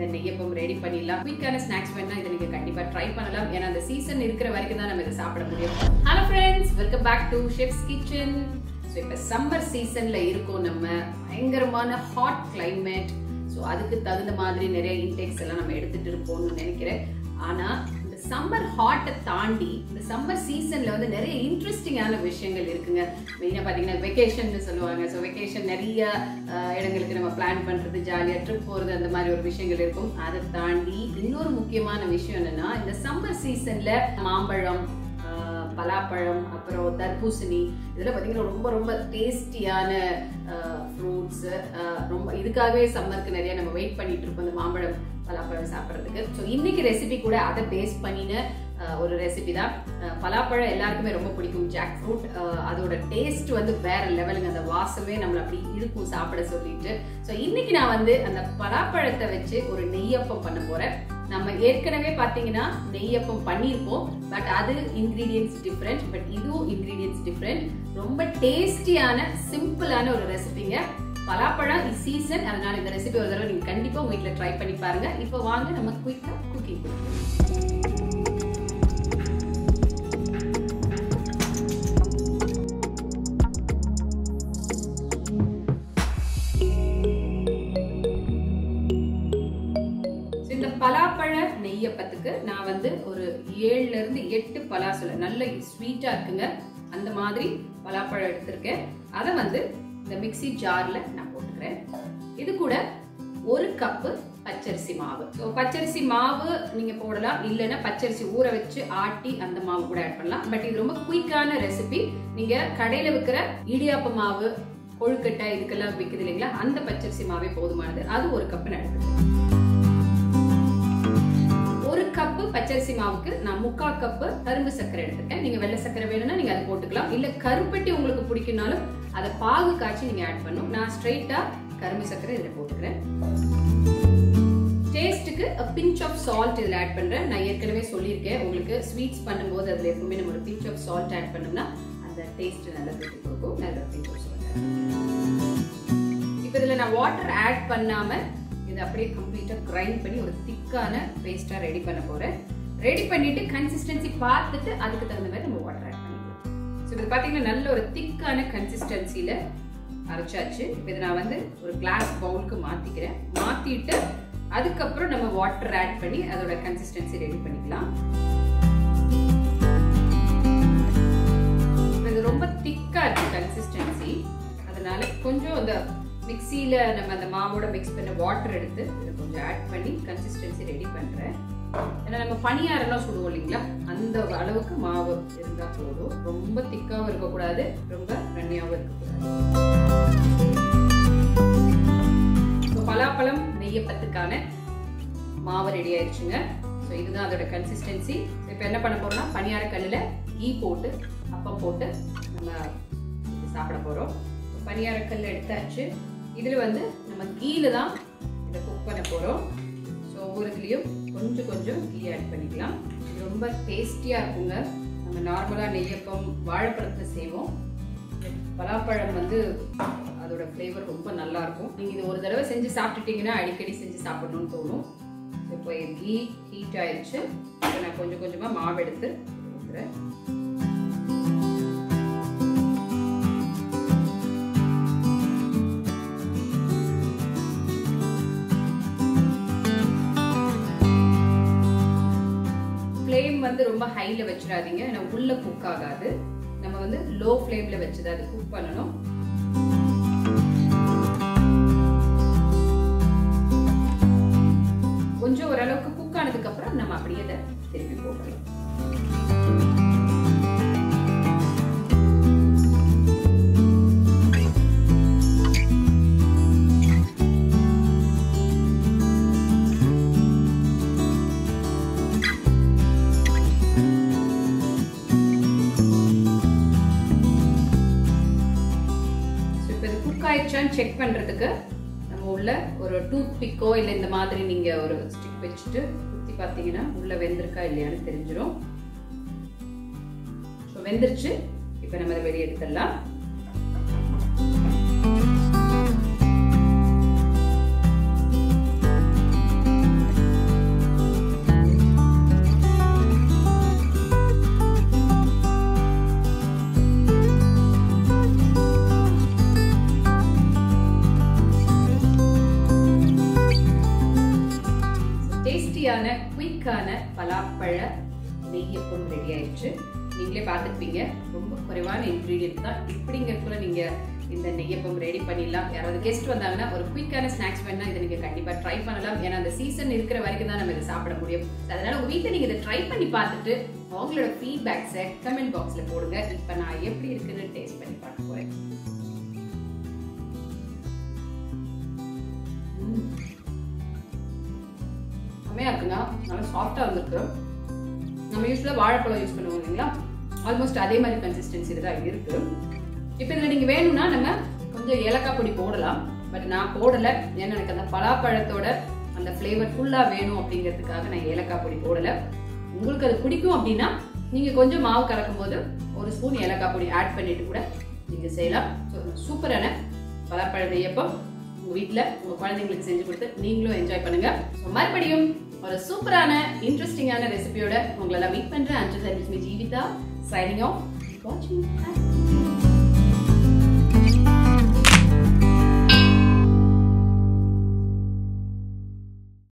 Neyyappam ready பண்ணிடலாம் குயிக்கான snacks வேணா இதை நீங்க கண்டிப்பா ட்ரை பண்ணலாம் ஏன்னா அந்த சீசன் இருக்கிற வரைக்கும் தான் நம்ம இதை சாப்பிட முடியும் hello friends welcome back to chef's kitchen so இப்போ சம்மர் சீசன்ல இருக்கோம் நம்ம பயங்கரமான ஹாட் climate ஸோ அதுக்கு தகுந்த மாதிரி நிறைய இன்டேக்ஸ் எல்லாம் நம்ம எடுத்துட்டு இருப்போம்னு நினைக்கிறேன் ஆனா இந்த சம்மர் ஹாட்டை தாண்டி இந்த சம்மர் சீசன்ல வந்து நிறைய இன்ட்ரெஸ்டிங்கான விஷயங்கள் இருக்குங்க மெயினாக பார்த்தீங்கன்னா வெக்கேஷன் சொல்லுவாங்க ஸோ வெக்கேஷன் நிறைய அஹ், இடங்களுக்கு நம்ம பிளான் பண்றது ஜாலியாக ட்ரிப் போகிறது அந்த மாதிரி ஒரு விஷயங்கள் இருக்கும் அதை தாண்டி இன்னொரு முக்கியமான விஷயம் என்னன்னா இந்த சம்மர் சீசன்ல மாம்பழம் ஆஹ், பலாப்பழம் அப்புறம் தர்பூசணி இதெல்லாம் பார்த்தீங்கன்னா ரொம்ப ரொம்ப டேஸ்டியான ஃப்ரூட்ஸ் ரொம்ப இதுக்காகவே சம்மருக்கு நிறைய நம்ம வெயிட் பண்ணிட்டு இருப்போம் இந்த மாம்பழம் பலாப்பழம் சாப்பிட்றதுக்கு ஸோ இன்னைக்கு ரெசிபி கூட அதை பேஸ் பண்ணின ஆஹ், ஒரு ரெசிபி தான் ஆஹ், பலாப்பழம் எல்லாருக்குமே ரொம்ப பிடிக்கும் ஜாக் ஃப்ரூட் அதோட டேஸ்ட் வந்து வேற லெவலுங்க அந்த வாசமே நம்மளை அப்படி இழுக்கும் சாப்பிட சொல்லிட்டு ஸோ இன்னைக்கு நான் வந்து அந்த பலாப்பழத்தை வச்சு ஒரு நெய்யப்பம் பண்ண போறேன் நம்ம ஏற்கனவே பார்த்தீங்கன்னா நெய்யப்பம் பண்ணியிருப்போம் பட் அது இன்கிரீடியன்ஸ் டிஃப்ரெண்ட் பட் இதுவும் இன்கிரீடியன்ஸ் டிஃப்ரெண்ட் ரொம்ப டேஸ்டியான சிம்பிளான ஒரு ரெசிபிங்க பலாப்பழம் சீசன் அதனால இந்த ரெசிபி ஒரு தடவை நீங்க கண்டிப்பா உங்க வீட்டில் ட்ரை பண்ணி பாருங்க இப்போ வாங்க நம்ம குயிக்கா குக்கிங் கொடுக்கலாம் So, இந்த பலாப்பழ நெய்யப்பத்துக்கு நான் வந்து ஒரு ஏழுல இருந்து எட்டு பலாசுல நல்ல ஸ்வீட்டா இருக்குங்க அந்த மாதிரி பலாப்பழம் எடுத்திருக்கேன் அதை வந்து இந்த மிக்ஸி ஜார்ல நான் போட்டுக்கிறேன் இது கூட ஒரு கப்பு பச்சரிசி மாவு ஸோ பச்சரிசி மாவு நீங்க போடலாம் இல்லைன்னா பச்சரிசி ஊற வச்சு ஆட்டி அந்த மாவு கூட ஆட் பண்ணலாம் பட் இது ரொம்ப குயிக்கான ரெசிபி நீங்க கடையில விற்கிற இடியாப்ப மாவு கொழுக்கட்டை இதுக்கெல்லாம் விற்குது இல்லைங்களா அந்த பச்சரிசி மாவே போதுமானது அது ஒரு கப்பு நான் எடுத்துக்கிறேன் ஒரு கப்பு பச்சரிசி மாவுக்கு நான் முக்கால் கப்பு கரும்பு சர்க்கரை எடுத்துருக்கேன் நீங்க வெள்ளை சர்க்கரை வேணும்னா நீங்க அதை போட்டுக்கலாம் இல்ல கருப்பட்டி உங்களுக்கு பிடிக்கும்னாலும் அதை பாகு காய்ச்சி நீங்க ஆட் பண்ணும் நான் ஸ்ட்ரைட்டா கரும்பு சர்க்கரை இதில் போட்டுக்கிறேன் டேஸ்ட்டுக்கு பிஞ்ச் ஆஃப் சால்ட் இதில் ஆட் பண்றேன் நான் ஏற்கனவே சொல்லியிருக்கேன் உங்களுக்கு ஸ்வீட்ஸ் பண்ணும்போது அதில் எப்பவுமே நம்ம ஒரு பிஞ்ச் ஆஃப் சால்ட் ஆட் பண்ணோம்னா அந்த டேஸ்ட் நல்லா தூக்கி கொடுக்கும் நல்ல பிஞ்ச் ஆஃப் சால்ட் இப்போ இதில் நான் வாட்டர் ஆட் பண்ணாம இதை அப்படியே கம்ப்ளீட்டாக கிரைண்ட் பண்ணி ஒரு திக்கான பேஸ்ட்டாக ரெடி பண்ண போகிறேன் ரெடி பண்ணிட்டு கன்சிஸ்டன்சி பார்த்துட்டு அதுக்கு தகுந்த மாதிரி நம்ம வாட்டர் ஆட் பண்ணிக்கலாம் ஸோ இது பார்த்தீங்கன்னா நல்ல ஒரு திக்கான கன்சிஸ்டன்சியில் அரைச்சாச்சு இப்போ இதை நான் வந்து ஒரு கிளாஸ் பவுலுக்கு மாற்றிக்கிறேன் மாற்றிட்டு அதுக்கப்புறம் நம்ம வாட்டர் ஆட் பண்ணி அதோட கன்சிஸ்டன்சி ரெடி பண்ணிக்கலாம் இப்ப இது ரொம்ப திக்காக இருக்கு கன்சிஸ்டன்சி அதனால கொஞ்சம் அந்த மிக்சியில் நம்ம அந்த மாவோட மிக்ஸ் பண்ண வாட்டர் எடுத்து இதில் கொஞ்சம் ஆட் பண்ணி கன்சிஸ்டன்சி ரெடி பண்ணுறேன் ஏன்னா நம்ம பனியாரெல்லாம் சுடுவோம் இல்லைங்களா அந்த அளவுக்கு மாவு இருந்தால் போதும் ரொம்ப திக்காகவும் இருக்கக்கூடாது ரொம்ப ரன்னியாகவும் இருக்கக்கூடாது இப்போ பலாப்பழம் நெய்யப்பத்துக்கான மாவு ரெடி ஆயிடுச்சுங்க ஸோ இதுதான் அதோட கன்சிஸ்டன்சி இப்போ என்ன பண்ண போறோம்னா பனியார கல்லில் ஈ போட்டு அப்பம் போட்டு நம்ம இது சாப்பிட போகிறோம் பனியார கல் எடுத்தாச்சு இதில் வந்து நம்ம கீழே தான் இதை குக் பண்ண போகிறோம் ஸோ ஒவ்வொரு இதுலேயும் கொஞ்சம் கொஞ்சம் கீ ஆட் பண்ணிக்கலாம் இது ரொம்ப டேஸ்டியாக இருக்குங்க நம்ம நார்மலாக நெய்யப்பம் வாழைப்பழத்தில் செய்வோம் பலாப்பழம் வந்து அதோட ஃப்ளேவர் ரொம்ப நல்லா இருக்கும் நீங்கள் இது ஒரு தடவை செஞ்சு சாப்பிட்டுட்டீங்கன்னா அடிக்கடி செஞ்சு சாப்பிடணும்னு தோணும் இப்போ என் கீ ஹீட் ஆயிடுச்சு இப்போ நான் கொஞ்சம் கொஞ்சமாக மாவு எடுத்து ஊற்றுறேன் ஃப்ளேம் வந்து ரொம்ப ஹையில் வச்சிடாதீங்க ஏன்னா உள்ள குக் ஆகாது நம்ம வந்து லோ ஃப்ளேமில் வச்சு தான் அது குக் பண்ணணும் கொஞ்சம் ஓரளவுக்கு குக் ஆனதுக்கு அப்புறம் நம்ம அப்படியே அதை திருப்பி போடலாம் ஸோ இப்போ இது குக் ஆயிடுச்சான்னு செக் பண்ணுறதுக்கு நம்ம உள்ள ஒரு டூத் பிக்கோ இல்லை இந்த மாதிரி நீங்கள் ஒரு ஸ்டிக் வச்சுட்டு குத்தி பார்த்தீங்கன்னா உள்ள வெந்திருக்கா இல்லையான்னு தெரிஞ்சிடும் ஸோ வெந்துருச்சு இப்போ நம்ம அதை வெளியே எடுத்துடலாம் டேஸ்டியான குயிக்கான பலாப்பழ நெய்யப்பம் ரெடி ஆயிடுச்சு நீங்களே பார்த்துருப்பீங்க ரொம்ப குறைவான இன்க்ரீடியன்ட் தான் இப்படிங்கிறதுக்குள்ள நீங்க இந்த நெய்யப்பம் ரெடி பண்ணிடலாம் யாராவது கெஸ்ட் வந்தாங்கன்னா ஒரு குயிக்கான ஸ்நாக்ஸ் வேணா இதை நீங்க கண்டிப்பா ட்ரை பண்ணலாம் ஏன்னா அந்த சீசன் இருக்கிற வரைக்கும் தான் நம்ம இதை சாப்பிட முடியும் அதனால உங்க வீட்டில் நீங்க இதை ட்ரை பண்ணி பார்த்துட்டு உங்களோட ஃபீட்பேக்ஸை கமெண்ட் பாக்ஸ்ல போடுங்க இப்போ நான் எப்படி இருக்குன்னு டேஸ்ட் பண்ணி பார்க்க போறேன் ம். செம்மையா இருக்குங்க நல்லா சாஃப்டா இருந்திருக்கு நம்ம யூஸ்வலாக வாழைப்பழம் யூஸ் பண்ணுவோம் இல்லைங்களா ஆல்மோஸ்ட் அதே மாதிரி கன்சிஸ்டன்சியில் தான் இருக்கு இப்போ இதில் நீங்கள் வேணும்னா நம்ம கொஞ்சம் ஏலக்காய் பொடி போடலாம் பட் நான் போடலை ஏன்னா எனக்கு அந்த பலாப்பழத்தோட அந்த ஃப்ளேவர் ஃபுல்லாக வேணும் அப்படிங்கிறதுக்காக நான் ஏலக்காய் பொடி போடலை உங்களுக்கு அது பிடிக்கும் அப்படின்னா நீங்கள் கொஞ்சம் மாவு கலக்கும் போது ஒரு ஸ்பூன் ஏலக்காய் பொடி ஆட் பண்ணிட்டு கூட நீங்கள் செய்யலாம் ஸோ சூப்பரான பலாப்பழ நெய்யப்பம் உங்கள் வீட்டில் உங்கள் குழந்தைங்களுக்கு செஞ்சு கொடுத்து நீங்களும் என்ஜாய் பண்ணுங்க ஸோ மறுபடியும் ஒரு சூப்பரான இன்ட்ரெஸ்டிங்கான ரெசிபியோட உங்களெல்லாம் மீட் பண்றேன் அஞ்சு ஜீவிதா சைனிங் ஆஃப் வாட்சிங்